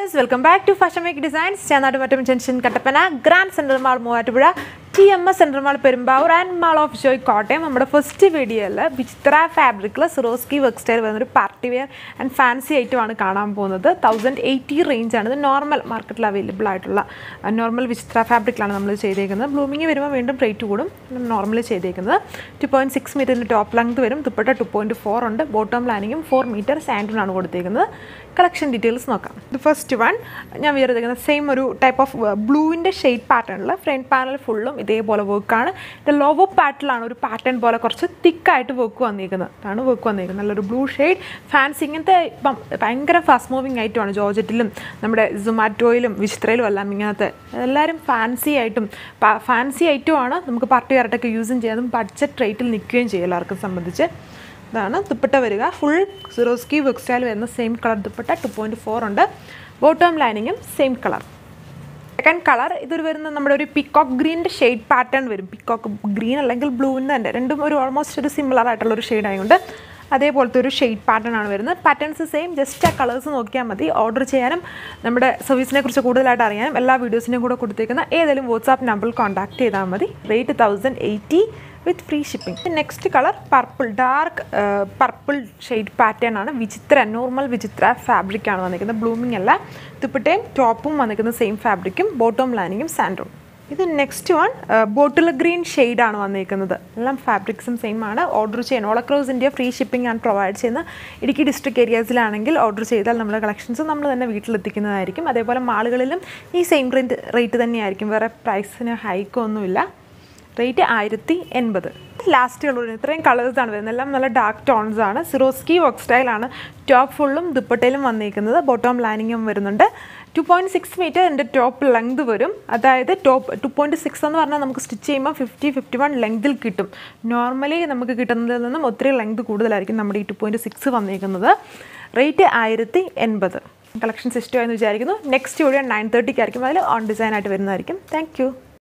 friends welcome back to fashion make designs Chennad Mattom junction Kattappana Grand Central Mall Muvattupuzha T M S Central Mall Perumbavoor and Mall of Joy Kottayam നമ്മുടെ first വീഡിയോയിൽ വിചിത്ര ഫാബ്രിക്കിൽ Swarovski work style വരുന്നൊരു party wear and fancy ഐറ്റമാണ് കാണാൻ പോകുന്നത് thousand eighty റേഞ്ചാണ് ഇത് normal മാർക്കറ്റിൽ available ആയിട്ടുള്ള നോർമൽ വിചിത്ര ഫാബ്രിക്കിലാണ് നമ്മൾ ചെയ്തേക്കുന്നത് ബ്ലൂമിങ് വരുമ്പോൾ വീണ്ടും റേറ്റ് കൂടും നോർമലി ചെയ്തേക്കുന്നത് ടു പോയിൻറ്റ് സിക്സ് മീറ്ററിൻ്റെ ടോപ്പ് ലെങ്ത് വരും ദുപ്പട്ട ടു പോയിൻറ്റ് ഫോർ ഉണ്ട് ബോട്ടം ലൈനിങ്ങും ഫോർ മീറ്റർ സാൻഡിനാണ് കൊടുത്തേക്കുന്നത് കളക്ഷൻ ഡീറ്റെയിൽസ് നോക്കാം ഇത് ഫസ്റ്റ് വൺ ഞാൻ വിയർ ചെയ്തേക്കുന്നത് സെയിം ഒരു ടൈപ്പ് ഓഫ് ബ്ലൂവിൻ്റെ ഷെയ്ഡ് പാറ്റേണിൽ ഫ്രണ്ട് പാനൽ ഫുള്ളും ഇതേപോലെ വർക്കാണ് ഇത് ലോവോ പാറ്റിലാണ് ഒരു പാറ്റേൺ പോലെ കുറച്ച് തിക്കായിട്ട് വർക്ക് വന്നിരിക്കുന്നത് അതാണ് വർക്ക് വന്നിരിക്കുന്നത് നല്ലൊരു ബ്ലൂ ഷെയ്ഡ് ഫാൻസി ഇങ്ങനത്തെ ഇപ്പം ഭയങ്കര ഫാസ്റ്റ് മൂവിങ് ആയിട്ടുമാണ് ജോർജറ്റിലും നമ്മുടെ സൊമാറ്റോയിലും വിചിത്രയിലും എല്ലാം ഇങ്ങനത്തെ എല്ലാവരും ഫാൻസി ആയിട്ടും ഫാൻസി ഐറ്റമാണ് നമുക്ക് പാർട്ടി വെയറായിട്ടൊക്കെ യൂസും ചെയ്യാതും ബഡ്ജറ്റ് റേറ്റിൽ നിൽക്കുകയും ചെയ്യും എല്ലാവർക്കും സംബന്ധിച്ച് ഇതാണ് ദുപ്പട്ട വരിക ഫുൾ സിറോസ്കി വർക്ക് സ്റ്റൈൽ വരുന്ന same colour dupatta two point four ഉണ്ട് ബോട്ടം ലൈനിങ്ങും സെയിം കളർ സെക്കൻഡ് കളർ ഇതൊരു വരുന്ന നമ്മുടെ ഒരു പിക്കോക്ക് ഗ്രീനിൻ്റെ ഷെയ്ഡ് പാറ്റേൺ വരും പിക്കോക്ക് ഗ്രീൻ അല്ലെങ്കിൽ ബ്ലൂവിൻ്റെ തന്നെ രണ്ടും ഒരു ഓൾമോസ്റ്റ് ഒരു സിമിലർ ആയിട്ടുള്ള ഒരു ഷെയ്ഡ് ആയതുകൊണ്ട് അതേപോലത്തെ ഒരു ഷെയ്ഡ് പാറ്റേൺ ആണ് വരുന്നത് പാറ്റേൺസ് സെയിം ജസ്റ്റ് ആ കളേഴ്സ് നോക്കിയാൽ മതി ഓർഡർ ചെയ്യാനും നമ്മുടെ സർവീസിനെ കുറിച്ച് കൂടുതലായിട്ട് അറിയാനും എല്ലാ വീഡിയോസിനും കൂടെ കൊടുത്തേക്കുന്ന ഏതെങ്കിലും വാട്സാപ്പ് നമ്പറിൽ കോൺടാക്ട് ചെയ്താൽ മതി rate thousand eighty with free shipping next colour purple dark purple shade pattern ആണ് വിചിത്ര നോർമൽ വിചിത്ര ഫാബ്രിക് ആണ് വന്നിരിക്കുന്നത് ബ്ലൂമിംഗ് അല്ല ദുപ്പട്ടയും ടോപ്പും വന്നിരിക്കുന്നത് സെയിം ഫാബ്രിക്കും ബോട്ടം ലൈനിങ്ങും സാൻഡും ഇത് നെക്സ്റ്റ് വൺ ബോട്ടിൽ ഗ്രീൻ ആണ് വന്നിരിക്കുന്നത് എല്ലാം ഫാബ്രിക്സും സെയിം ആണ് ഓർഡർ ചെയ്യണം all across India free shipping ആണ് പ്രൊവൈഡ് ചെയ്യുന്ന ഇടുക്കി ഡിസ്ട്രിക്ട് ഏരിയാസിലാണെങ്കിൽ ഓർഡർ ചെയ്താൽ നമ്മുടെ കളക്ഷൻസ് നമ്മൾ തന്നെ വീട്ടിലെത്തിക്കുന്നതായിരിക്കും അതേപോലെ മാളുകളിലും ഈ സെയിം റേറ്റ് റേറ്റ് തന്നെയായിരിക്കും വേറെ പ്രൈസിന് ഹൈക്കൊന്നുമില്ല റേറ്റ് ആയിരത്തി എൺപത് ലാസ്റ്റ് കളർ ഇത്രയും കളേഴ്സാണ് വരുന്നത് എല്ലാം നല്ല ഡാർക്ക് ടോൺസ് ആണ് സിറോസ്കി വർക്ക് സ്റ്റൈലാണ് ടോപ്പ് ഫുള്ളും ദുപ്പട്ടയിലും വന്നിരിക്കുന്നത് ബോട്ടം ലൈനിങ്ങും വരുന്നുണ്ട് ടു പോയിൻറ്റ് സിക്സ് മീറ്റർ എൻ്റെ ടോപ്പ് ലെങ്ത് വരും അതായത് ടോപ്പ് ടു പോയിൻറ്റ് സിക്സ് എന്ന് പറഞ്ഞാൽ നമുക്ക് സ്റ്റിച്ച് ചെയ്യുമ്പോൾ ഫിഫ്റ്റി ഫിഫ്റ്റി വൺ ലെങ്തിൽ കിട്ടും നോർമലി നമുക്ക് കിട്ടുന്നതിൽ നിന്നും ഒത്തിരി ലെങ്ത് കൂടുതലായിരിക്കും നമ്മുടെ ഈ ടു പോയിൻറ്റ് സിക്സ് വന്നിരിക്കുന്നത് റേറ്റ് ആയിരത്തി എൺപത് കളക്ഷൻസ് ഇഷ്ടമായെന്ന് വിചാരിക്കുന്നു നെക്സ്റ്റ് വീഡിയോ നയൻ തേർട്ടിക്കായിരിക്കും അതിൽ ഓൺ ഡിസൈൻ ആയിട്ട് വരുന്നതായിരിക്കും താങ്ക്